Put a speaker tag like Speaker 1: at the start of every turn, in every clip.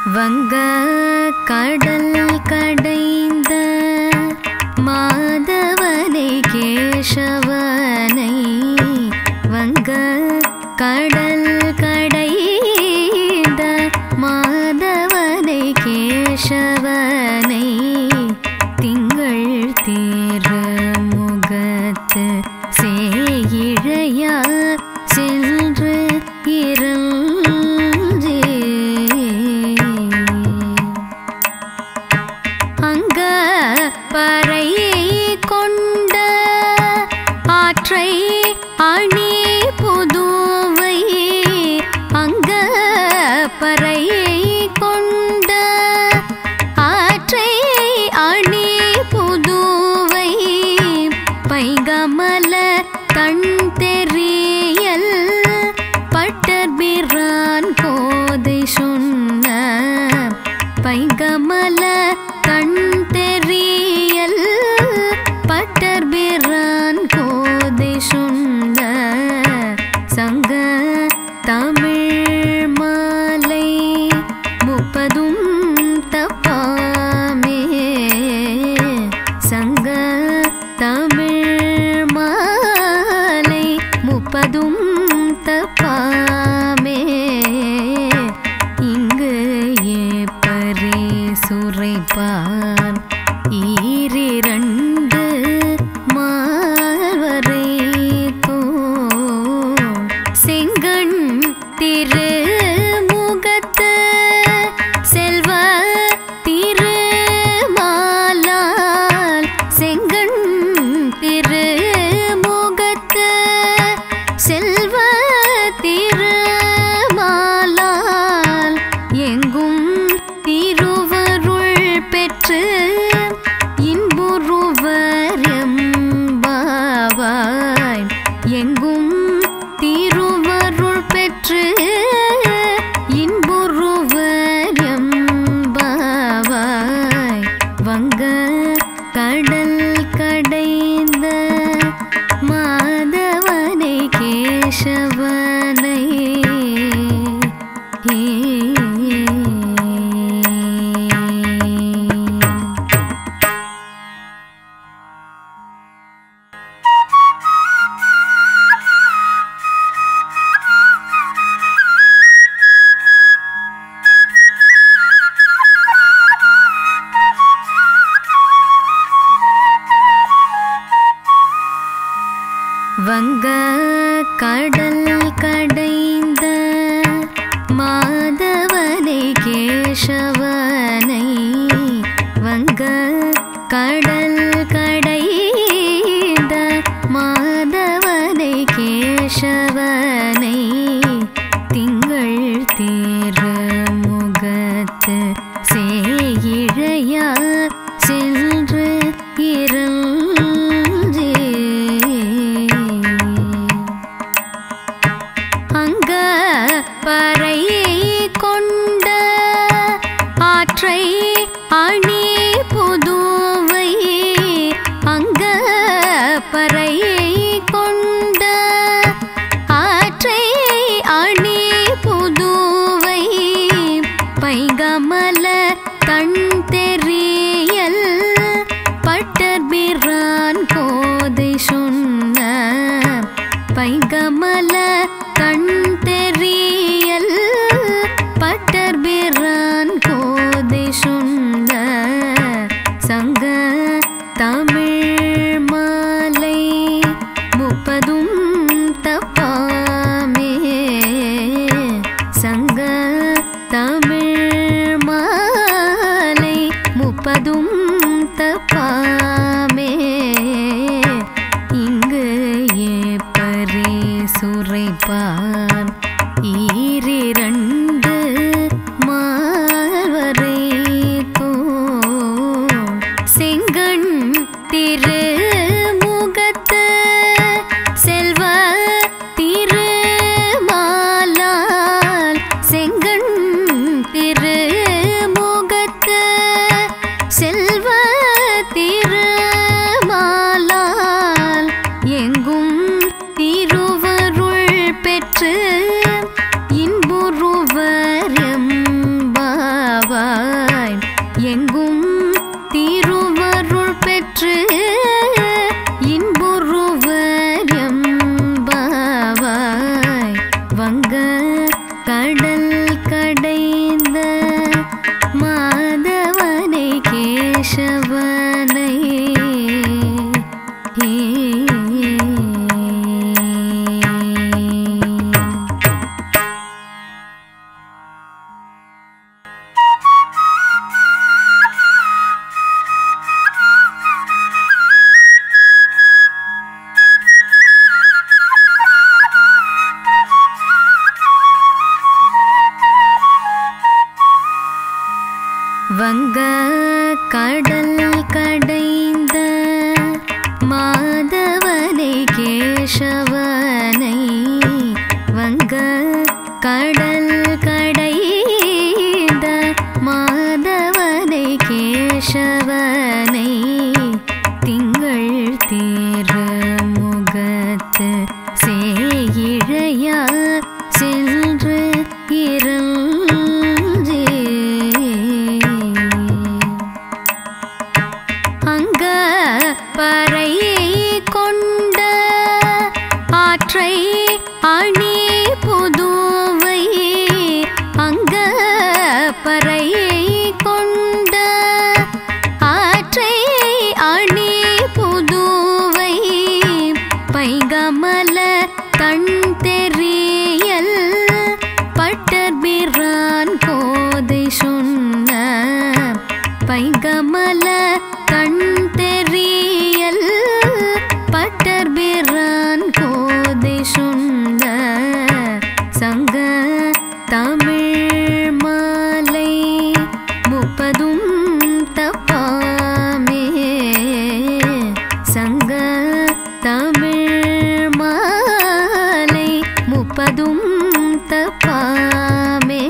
Speaker 1: வங்க கடல் கடைந்த மாதவனை கேசவனை வங்க கடல் கடைந்த மாதவனை கேசவனை திங்கள் தேர் முகத்து சேயிழையா சென்று இறந்தே அங்க பறையை கொண்ட ஆற்றை அணி புதுவை அங்க பறையை கொண்ட ஆற்றை அணி புதுவை பைகமல தன் தெரியல் பட்டர்பிரான் கோதை சொன்ன பைங்கமல கண் தெரியல் பட்டர்பிரான் கோதை சொன்ன சங்க தமிழ் மாலை முப்பதும் தப்பாமே சங்க தமிழ் மாலை முப்பதும் தப்பாமே இங்கு ஏப்பரே சுரைப்பான் ஈரிரண்டு மால்வரை தோ செங்கண் திருமுகத்து செல்வ திருமாலால் செங்கண் திருமுகத்து செல்வ திருமாலால் எங்கும் திருவருள் பெற்று இன்புருவர் எம்பாவாய் எங்கும் திருவருள் பெற்று இன்புருவர் எம்பாவாய் வங்க கடல் கடைந்த மாதவனை கேசவனை வங்க கடல் கடைந்த மாதவனை கேசவனை வங்க கடல் கடைந்த மாதவனை கேசவனை திங்கள் தேர் முகத்து சேயிழையா சென்று இறந்தே அங்க பறையை கொண்ட ஆற்றை அணி புதுவை அங்க பறையை கொண்ட ஆற்றை அணி புதுவை பைகமல தன் தெரியல் பட்டர்பிரான் கோதை சொன்ன பைங்கமல கண் தெரியல் பட்டர்பிரான் கோதை சொன்ன சங்க தமிழ் மாலை முப்பதும் தப்பாமே சங்க தமிழ் மாலை முப்பதும் தப்பாமே இங்கு ஏப்பரே சுரைப்பான் ஈரிரண்டு மால்வரை தோ செங்கண் திருமுகத்து செல்வ திருமாலால் செங்கண் திருமுகத்து செல்வ திருமாலால் எங்கும் திருவருள் பெற்று இன்புருவர் எம்பாவாய் வங்க கடல் கடைந்த மாதவனை கேசவனை வங்க கடல் கடைந்த மாதவனை கேசவனை திங்கள் தேரு முகத்து சேயிழையார் சென்று இறந்தே அங்க பறையை கொண்ட ஆற்றை அணி புதுவை அங்க பறையை கொண்ட ஆற்றை அணி புதுவை பைகமல கண் தெரியல் பட்டர்பிரான் கோதை சொன்ன பைங்கமல கண் தெரியல் பட்டர்பிரான் கோதை சொன்ன சங்க தமிழ் மாலை முப்பதும் தப்பாமே சங்க தமிழ் மாலை முப்பதும் தப்பாமே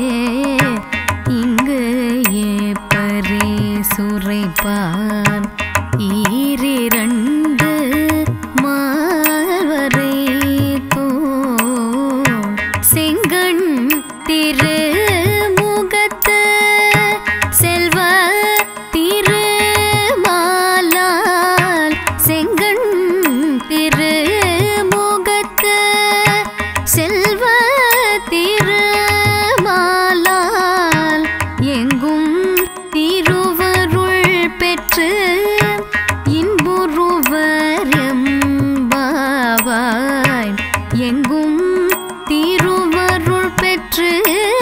Speaker 1: இங்கு ஏப்பரே சுரைப்பான் ஈரிரண்டு மால்வரை தோள் செங்கண் திருமுகத்து செல்வ திருமாலால் செங்கண் திருமுகத்து செல்வ திருமாலால் எங்கும் திருவருள் பெற்று இன்புருவர் எம்பாவாய் எங்கும் திருவருள் பெற்று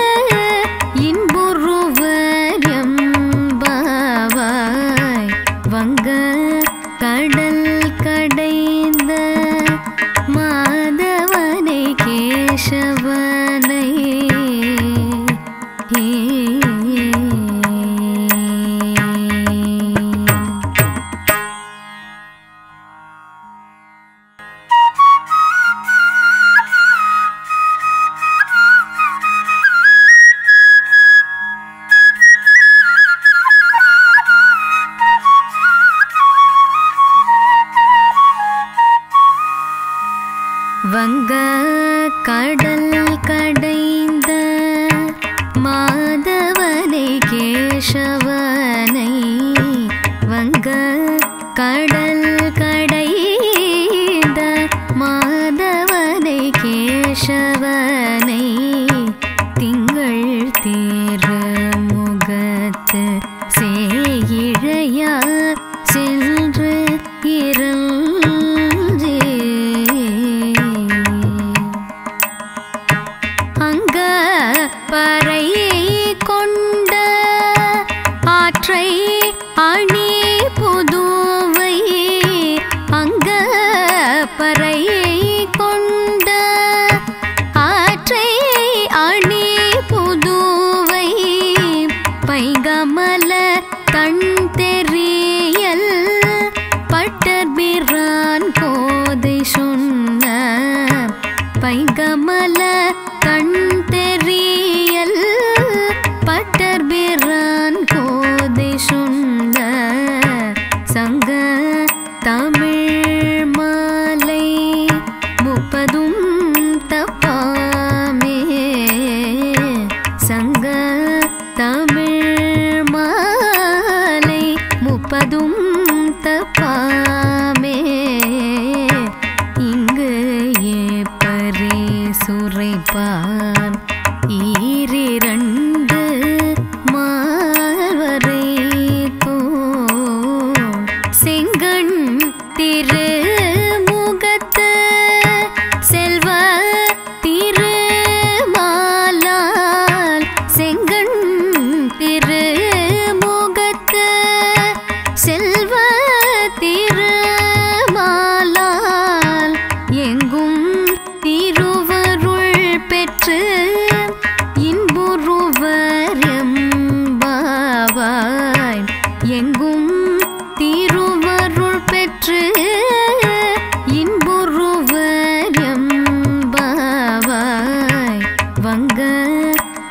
Speaker 1: இன்புருவர் எம்பாவாய் வங்க கடல் கடைந்த மாதவனை கேசவனை வங்க கடல் கடைந்த மாதவனை கேசவனை வங்க கடல் கடைந்த மாதவனை கேசவனை திங்கள் தேரு முகத்து சேயிழையார் சென்று இறந்தே அங்க பறையை கொண்ட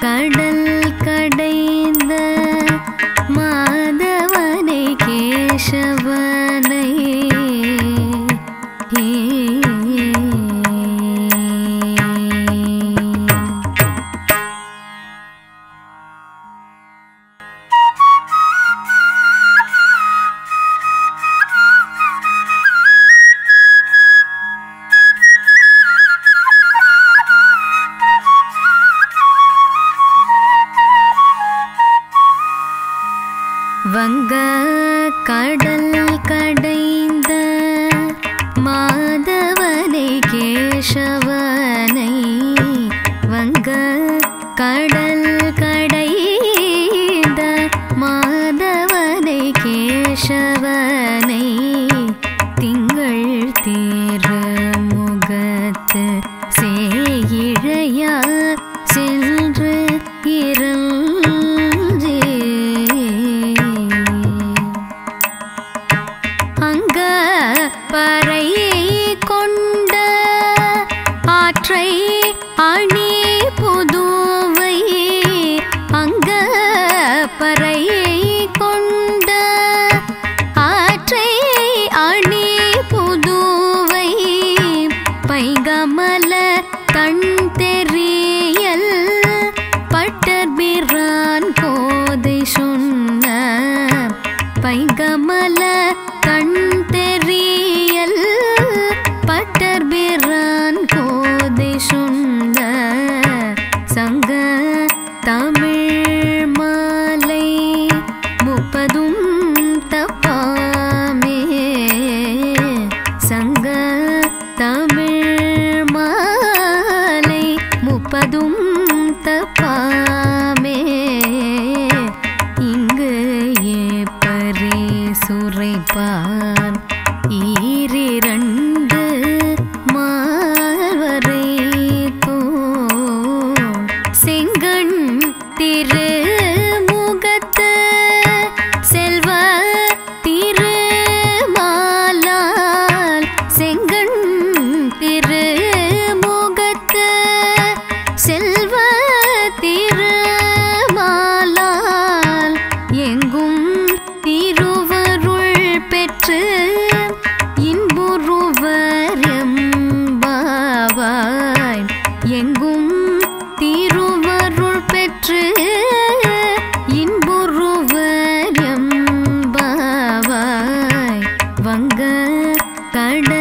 Speaker 1: கடல் கடைந்த மாதவனை கேசவனை வங்க கடல் கடைந்த மாதவனை கேசவனை வங்க கடல் கடைந்த மாதவனை கேசவனை திங்கள் தேர முகத்து சேயிழையா சென்று இறந்தே அங்க பறையை கொண்ட ஆற்றை அணி புதுவை அங்க பறையை கொண்ட ஆற்றை அணி புதுவை பைங்கமல தன் தெரியல் பட்டர்பிரான் கோதை சொன்ன பைங்கமல கண் தெரியல் பட்டர்பிரான் கோதை சொன்ன சங்க தமிழ் மாலை முப்பதும் தப்பாமே சங்க தமிழ் மாலை முப்பதும் தப்பாமே இங்கு ஏப்பரே சுரைப்பான் ஈரிரண்டு மால்வரை தோள் செங்கண் திருமுகத்து செல்வ திருமாலால் செங்கண் திருமுகத்து செல்வ திருமாலால் எங்கும் திருவருள் பெற்று இன்புருவர் எம்பாவாய் எங்கும் திருவருள் பெற்று இன்புருவர் எம்பாவாய் வங்க கட